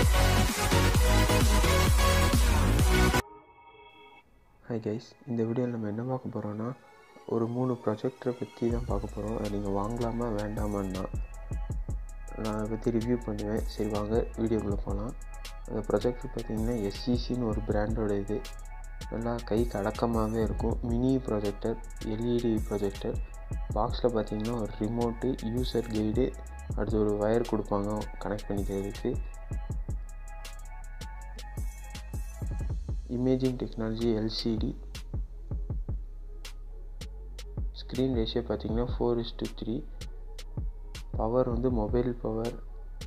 hi guys இந்த வீடியோவில் நம்ம என்ன பார்க்க போகிறோன்னா ஒரு மூணு ப்ரொஜெக்டரை பற்றி தான் பார்க்க போகிறோம் அதை நீங்கள் வாங்கலாமா வேண்டாமான்னா நான் அதை பற்றி ரிவ்யூ பண்ணுவேன் சரி வாங்க வீடியோக்குள்ளே போகலாம் அந்த ப்ரொஜெக்டர் பார்த்தீங்கன்னா எஸ்சிசின்னு ஒரு பிராண்டோட இது நல்லா கைக்கு அடக்கமாகவே இருக்கும் மினி ப்ரொஜெக்டர் எல்இடி ப்ரொஜெக்டர் பாக்ஸில் பார்த்தீங்கன்னா ஒரு ரிமோட்டு யூசர் கைடு அடுத்து ஒரு ஒயர் கொடுப்பாங்க கனெக்ட் பண்ணிக்கிறதுக்கு imaging technology LCD screen ratio பார்த்தீங்கன்னா four is to three power வந்து mobile power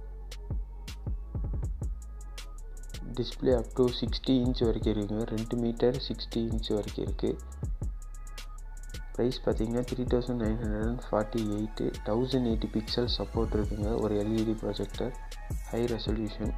display up to sixty inch வரைக்கும் இருக்குங்க ரெண்டு மீட்டர் சிக்ஸ்டி இன்ச் வரைக்கும் இருக்குது ப்ரைஸ் பார்த்தீங்கன்னா three thousand nine hundred and forty eight thousand eighty pixel support இருக்குங்க ஒரு எல்இடி ப்ரொஜெக்டர் ஹை ரெசல்யூஷன்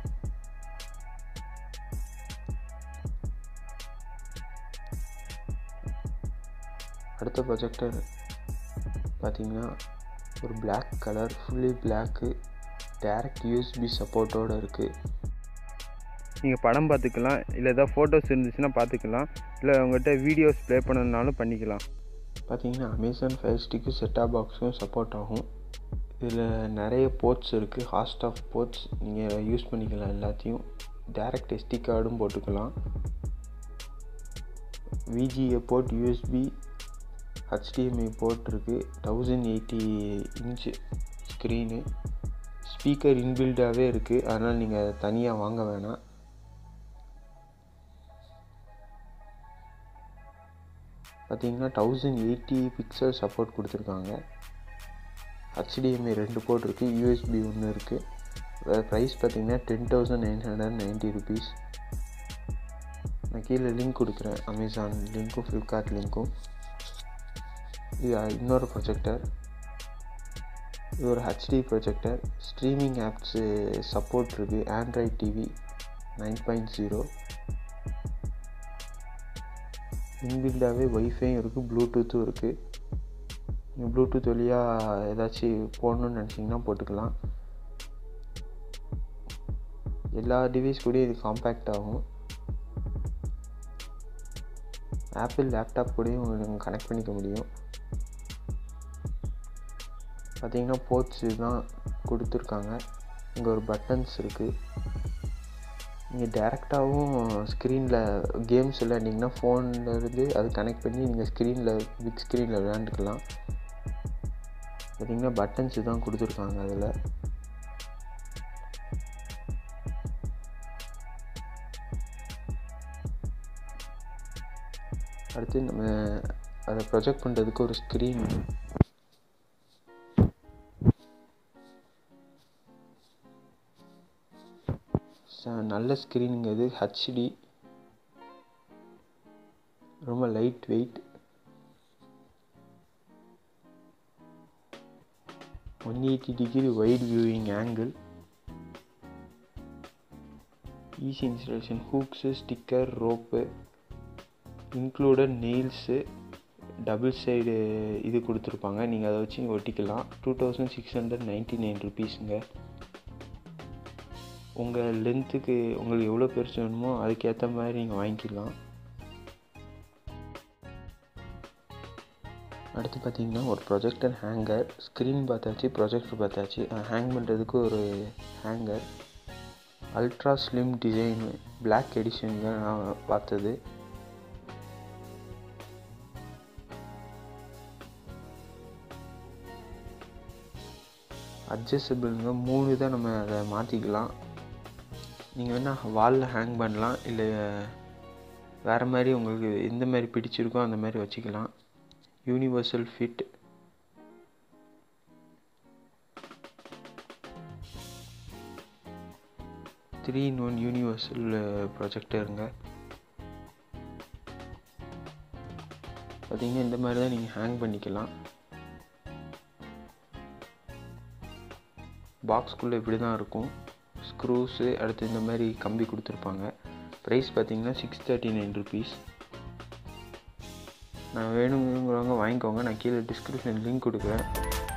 அடுத்த ப்ரொஜெக்டர் பார்த்திங்கன்னா ஒரு black colour fully black direct USB சப்போர்ட்டோடு இருக்குது நீங்கள் படம் பார்த்துக்கலாம் இல்லை ஏதாவது ஃபோட்டோஸ் இருந்துச்சுன்னா பார்த்துக்கலாம் இல்லை உங்கள்கிட்ட வீடியோஸ் ப்ளே பண்ணணுன்னாலும் பண்ணிக்கலாம் பார்த்தீங்கன்னா அமேசான் ஃபயர் ஸ்டிக்கும் செட்டாப் பாக்ஸும் சப்போர்ட் ஆகும் இதில் நிறைய போர்ட்ஸ் இருக்குது ஹாஸ்ட் ஆஃப் போர்ட்ஸ் நீங்கள் யூஸ் பண்ணிக்கலாம் எல்லாத்தையும் டேரக்ட் எஸ்டி கார்டும் போட்டுக்கலாம் VGA port USB HDMI port இருக்குது thousand eighty inch screen speaker இன்பில்டாகவே இருக்குது அதனால் நீங்கள் அதை தனியாக வாங்க வேணாம் பார்த்தீங்கன்னா தௌசண்ட் எயிட்டி பிக்சல் சப்போர்ட் கொடுத்துருக்காங்க ஹச்டிஎம்ஐ ரெண்டு போர்ட் இருக்குது யூஎஸ்பி ஒன்று இருக்குது ப்ரைஸ் பார்த்தீங்கன்னா ten thousand nine hundred ninety rupees நான் கீழே லிங்க் கொடுக்குறேன் அமேசான் லிங்க்கும் ஃப்ளிப்கார்ட் லிங்க்கும் இது இன்னொரு ப்ரொஜெக்டர் இது ஒரு HD projector streaming apps support இருக்குது Android TV nine point zero இன்பில்டாகவே ஒய்ஃபையும் இருக்குது ப்ளூடூத்தும் இருக்குது நீங்கள் ப்ளூடூத் வழியாக ஏதாச்சும் போடணுன்னு நினச்சிங்கன்னா போட்டுக்கலாம் எல்லா டிவைஸ் கூடயும் இது காம்பேக்ட் ஆகும் ஆப்பிள் லேப்டாப் கூடயும் நீங்கள் கனெக்ட் பண்ணிக்க முடியும் பார்த்தீங்கன்னா போர்ட்ஸ் தான் கொடுத்துருக்காங்க இங்கே ஒரு பட்டன்ஸ் இருக்குது நீங்கள் டேரெக்டாகவும் ஸ்க்ரீனில் கேம்ஸ் விளையாண்டிங்கன்னா ஃபோனில் இருந்து அது கனெக்ட் பண்ணி நீங்கள் ஸ்க்ரீனில் பிக் ஸ்க்ரீனில் விளையாண்டுக்கலாம் பார்த்தீங்கன்னா பட்டன்ஸ் தான் கொடுத்துருக்காங்க அதில் அடுத்து நம்ம அதை ப்ரொஜெக்ட் பண்ணுறதுக்கு ஒரு ஸ்க்ரீன் நல்ல ஸ்க்ரீனுங்க இது ஹச்டி ரொம்ப light weight one eighty degree wide viewing angle easy installation hooks sticker rope included nails double side இது கொடுத்துருப்பாங்க நீங்கள் அதை வச்சு ஒட்டிக்கலாம் two thousand six hundred ninety nine ருபீஸுங்க உங்கள் லென்த்துக்கு உங்களுக்கு எவ்வளோ பெருசு வேணுமோ அதுக்கேற்ற மாதிரி நீங்கள் வாங்கிக்கலாம் அடுத்து பார்த்தீங்கன்னா ஒரு ப்ரொஜெக்டர் ஹேங்கர் ஸ்க்ரீன் பார்த்தாச்சு ப்ரொஜெக்டர் பார்த்தாச்சு ஹேங் பண்ணுறதுக்கு ஒரு hanger ultra slim design black edition தான் நான் பார்த்தது அட்ஜஸ்டபிளுங்க மூணு தான் நம்ம அதை மாற்றிக்கலாம் நீங்கள் வேணால் வாலில் ஹேங் பண்ணலாம் இல்லை வேறு மாதிரி உங்களுக்கு எந்த மாதிரி பிடிச்சிருக்கோ அந்த மாதிரி வச்சுக்கலாம் universal fit three in one universal ப்ரொஜெக்டருங்க பார்த்தீங்கன்னா இந்த மாதிரி தான் நீங்கள் ஹேங் பண்ணிக்கலாம் பாக்ஸ்குள்ளே இப்படி தான் இருக்கும் ஸ்க்ரூஸு அடுத்து இந்த மாதிரி கம்பி கொடுத்துருப்பாங்க ப்ரைஸ் பார்த்தீங்கன்னா சிக்ஸ் தேர்ட்டி நைன் ருபீஸ் நான் வேணுங்கிறவங்க வாங்கிக்கோங்க நான் கீழே டிஸ்கிரிப்ஷன் லிங்க் கொடுக்குறேன்